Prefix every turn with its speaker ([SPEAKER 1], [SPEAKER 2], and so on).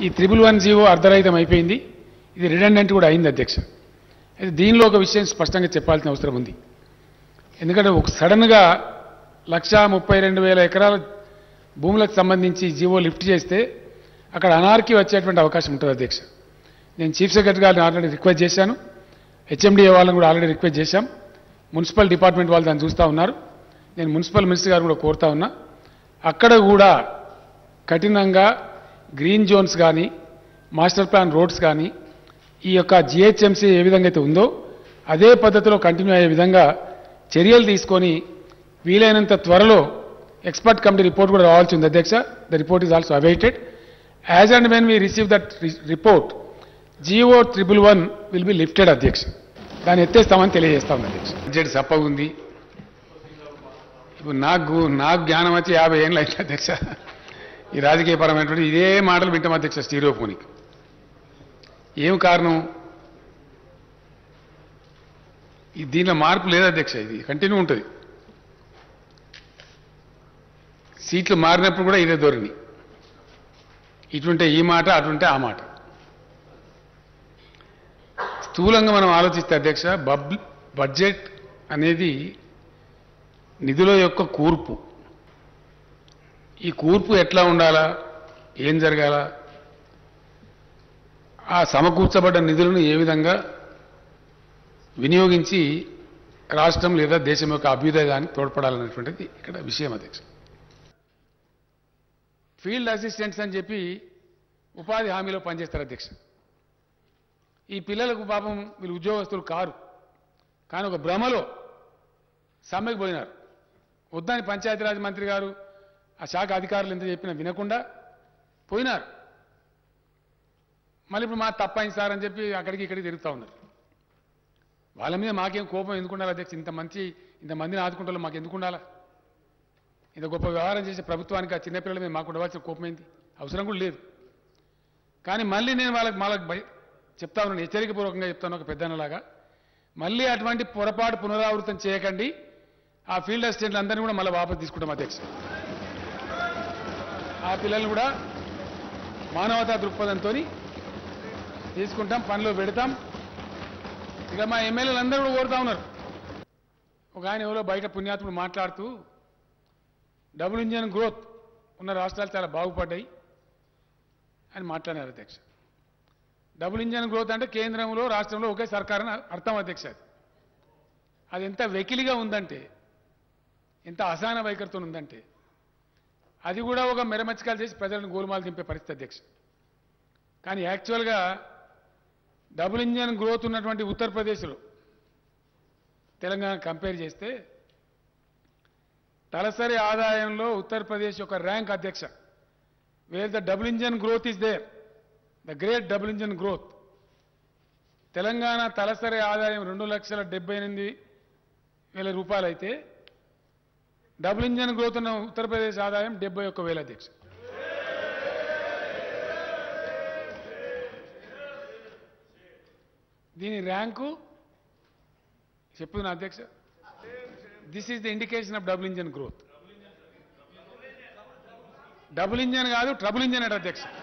[SPEAKER 1] ఈ triple one GO అర్ధరహితం అయిపోయింది ఇది రిడెండెంట్ కూడా అయింది అధ్యక్ష అయితే దీనిలో ఒక విషయం స్పష్టంగా చెప్పాల్సిన అవసరం ఉంది ఎందుకంటే ఒక సడన్గా లక్ష ముప్పై రెండు వేల ఎకరాల భూములకు సంబంధించి జీవో లిఫ్ట్ చేస్తే అక్కడ అనార్కీ వచ్చేటువంటి అవకాశం ఉంటుంది అధ్యక్ష నేను చీఫ్ సెక్రటరీ గారిని ఆల్రెడీ రిక్వెస్ట్ చేశాను హెచ్ఎండిఏ వాళ్ళని కూడా ఆల్రెడీ రిక్వెస్ట్ చేశాం మున్సిపల్ డిపార్ట్మెంట్ వాళ్ళు దాన్ని చూస్తూ ఉన్నారు నేను మున్సిపల్ మినిస్టర్ గారు కూడా కోరుతా ఉన్నా అక్కడ కూడా కఠినంగా గ్రీన్ జోన్స్ కానీ మాస్టర్ ప్లాన్ రోడ్స్ కానీ ఈ యొక్క జిహెచ్ఎంసీ ఏ విధంగా అయితే ఉందో అదే పద్ధతిలో కంటిన్యూ అయ్యే విధంగా చర్యలు తీసుకొని వీలైనంత త్వరలో ఎక్స్పర్ట్ కమిటీ రిపోర్ట్ కూడా రావాల్సి ఉంది అధ్యక్ష the report is also awaited as and when we receive that report GO triple one will be lifted అధ్యక్ష దాన్ని ఎత్తేస్తామని తెలియజేస్తాం అధ్యక్ష బడ్జెట్ సప్పగా ఉంది ఇప్పుడు నాకు నాకు జ్ఞానం వచ్చి యాభై ఏళ్ళు అయితే అధ్యక్ష ఈ రాజకీయపరమైనటువంటి ఇదే మాటలు వింటాం అధ్యక్ష స్టీరియోఫోనిక్ ఏం కారణం ఈ దీనిలో మార్పు లేదు అధ్యక్ష ఇది కంటిన్యూ ఉంటుంది సీట్లు మారినప్పుడు కూడా ఇదే ధోరణి ఇటుంటే ఈ మాట అటుంటే ఆ మాట స్థూలంగా మనం ఆలోచిస్తే అధ్యక్ష బబ్ బడ్జెట్ అనేది నిధుల యొక్క కూర్పు ఈ కూర్పు ఎట్లా ఉండాలా ఏం జరగాల ఆ సమకూర్చబడ్డ నిధులను ఏ విధంగా వినియోగించి రాష్ట్రం లేదా దేశం యొక్క అభ్యుదయానికి తోడ్పడాలనేటువంటిది ఇక్కడ విషయం అధ్యక్ష ఫీల్డ్ అసిస్టెంట్స్ అని చెప్పి ఉపాధి హామీలో పనిచేస్తారు అధ్యక్ష ఈ పిల్లలకు పాపం వీళ్ళు ఉద్యోగస్తులు కారు కానీ ఒక భ్రమలో సమ్మెకు పోయినారు వద్దని పంచాయతీరాజ్ మంత్రి గారు ఆ శాఖ అధికారులు ఎంత చెప్పినా వినకుండా పోయినారు మళ్ళీ ఇప్పుడు మా తప్పైంది సార్ అని చెప్పి అక్కడికి ఇక్కడికి తిరుగుతూ ఉన్నారు వాళ్ళ మీద మాకేం కోపం ఎందుకు ఉండాలి అధ్యక్ష ఇంత మంచి ఇంతమందిని ఆదుకుంటాలో మాకు ఎందుకు ఉండాలా ఇంత గొప్ప వ్యవహారం చేసే ప్రభుత్వానికి ఆ చిన్నపిల్లల మీద మాకు ఉండవలసిన కోపం ఏంది అవసరం కూడా లేదు కానీ మళ్ళీ నేను వాళ్ళకి వాళ్ళకి భయ చెప్తా ఉన్నాను హెచ్చరికపూర్వకంగా చెప్తాను ఒక పెద్దన్నలాగా మళ్ళీ అటువంటి పొరపాటు పునరావృతం చేయకండి ఆ ఫీల్డ్ అసిస్టెంట్లు అందరినీ కూడా మళ్ళీ వాపసు తీసుకుంటాం అధ్యక్ష ఆ పిల్లల్ని కూడా మానవతా దృక్పథంతో తీసుకుంటాం పనిలో పెడతాం ఇక మా ఎమ్మెల్యేలు అందరూ కూడా కోరుతా ఉన్నారు ఒక ఆయన ఎవరో బయట పుణ్యాత్ముడు మాట్లాడుతూ డబుల్ ఇంజన్ గ్రోత్ ఉన్న రాష్ట్రాలు చాలా బాగుపడ్డాయి అని మాట్లాడారు అధ్యక్ష డబుల్ ఇంజన్ గ్రోత్ అంటే కేంద్రంలో రాష్ట్రంలో ఒకే సర్కార్ అని అర్థం అధ్యక్ష అది అది ఎంత వెకిలిగా ఉందంటే ఎంత అసహన వైఖరితో ఉందంటే అది కూడా ఒక మెరమచ్చకాలు చేసి ప్రజలను గోలుమాలు దింపే పరిస్థితి అధ్యక్ష కానీ యాక్చువల్గా డబుల్ ఇంజన్ గ్రోత్ ఉన్నటువంటి ఉత్తరప్రదేశ్లో తెలంగాణ కంపేర్ చేస్తే తలసరి ఆదాయంలో ఉత్తరప్రదేశ్ యొక్క ర్యాంక్ అధ్యక్ష where the double engine growth is there the great double engine growth Telangana తలసరి ఆదాయం రెండు లక్షల డెబ్బై ఎనిమిది వేల రూపాయలైతే డబుల్ ఇంజన్ గ్రోత్ ఉన్న ఉత్తరప్రదేశ్ ఆదాయం డెబ్బై ఒక్క వేల అధ్యక్ష దీని ర్యాంకు చెప్తున్నా అధ్యక్ష this is the indication of double engine growth double engine కాదు ట్రబుల్ ఇంజన్ అట అధ్యక్ష